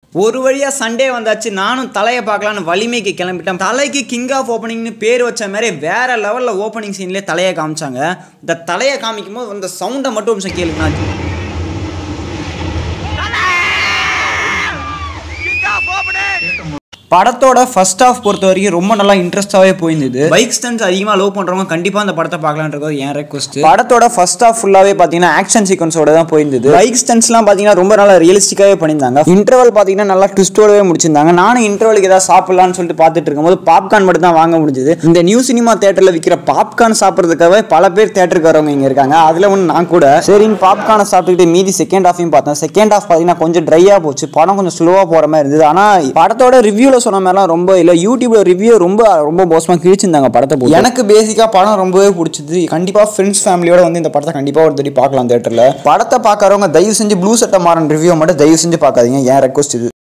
ஒரு வழியாக சண்டே வந்தாச்சு நானும் தலையை பார்க்கலான்னு வலிமைக்கு கிளம்பிட்டேன் தலைக்கு கிங் ஆஃப் ஓப்பனிங்னு பேர் வச்ச மாதிரி வேற லெவலில் ஓப்பனிங் சீன்லேயே தலையை காமிச்சாங்க இந்த தலையை காமிக்கும் போது அந்த சவுண்டை மட்டும் ஒரு நிமிஷம் கேளுங்க படத்தோட ஃபர்ஸ்ட் ஹாஃப் பொறுத்த வரைக்கும் ரொம்ப நல்லா இன்ட்ரெஸ்டாகவே போயிருந்தது பைக் ஸ்டன்ஸ் அதிகமாக லவ் பண்ணுறவங்க கண்டிப்பாக அந்த படத்தை பார்க்கலான்றது என் ரெக்வஸ்ட் படத்தோட ஃபர்ஸ்ட் ஹாஃப் ஃபுல்லாகவே பார்த்தீங்கன்னா ஆக்ஷன் சீக்வன்ஸோட தான் போயிருந்தது பைக் ஸ்டன்ஸ்லாம் பார்த்தீங்கன்னா ரொம்ப நல்லா ரியலிஸ்டிக்காகவே பண்ணியிருந்தாங்க இன்டர்வல் பார்த்தீங்கன்னா நல்லா ட்விஸ்டோடவே முடிச்சிருந்தாங்க நானும் இன்டர்வலுக்கு ஏதாவது சாப்பிடலாம்னு சொல்லிட்டு பார்த்துட்டு இருக்கும்போது பாப்கார்ன் மட்டும் தான் வாங்க முடிஞ்சது இந்த நியூ சினிமா தேட்டரில் விற்கிற பாப்கார்ன் சாப்பிட்றதுக்காகவே பல பேர் தேட்டருக்கு வரவங்க இங்கே இருக்காங்க அதில் ஒன்று நான் கூட சரின்னு பாப்கார்னை சாப்பிட்டுக்கிட்டு மீதி செகண்ட் ஹாஃபையும் பார்த்தேன் செகண்ட் ஹாஃப் பார்த்தீங்கன்னா கொஞ்சம் ட்ரையாக போச்சு படம் கொஞ்சம் ஸ்லோவாக போகிற மாதிரி இருந்தது ஆனால் படத்தோட ரிவ்யூவில் சொன்ன மாதிரிலாம் ரொம்ப இல்லை யூடியூப்ல ரிவ்யூ ரொம்ப ரொம்ப மோசமாக கிழிச்சிருந்தாங்க படத்தை போட்டு எனக்கு பேசிக்காக படம் ரொம்பவே பிடிச்சது கண்டிப்பாக ஃப்ரெண்ட்ஸ் ஃபேமிலியோட வந்து இந்த படத்தை கண்டிப்பாக ஒரு தடி பார்க்கலாம் தேட்டரில் படத்தை பார்க்குறவங்க தயவு செஞ்சு ப்ளூ சட்டை மாறன் ரிவ்யூ மட்டும் தயவு செஞ்சு பார்க்காதீங்க என் ரெக்வஸ்ட் இது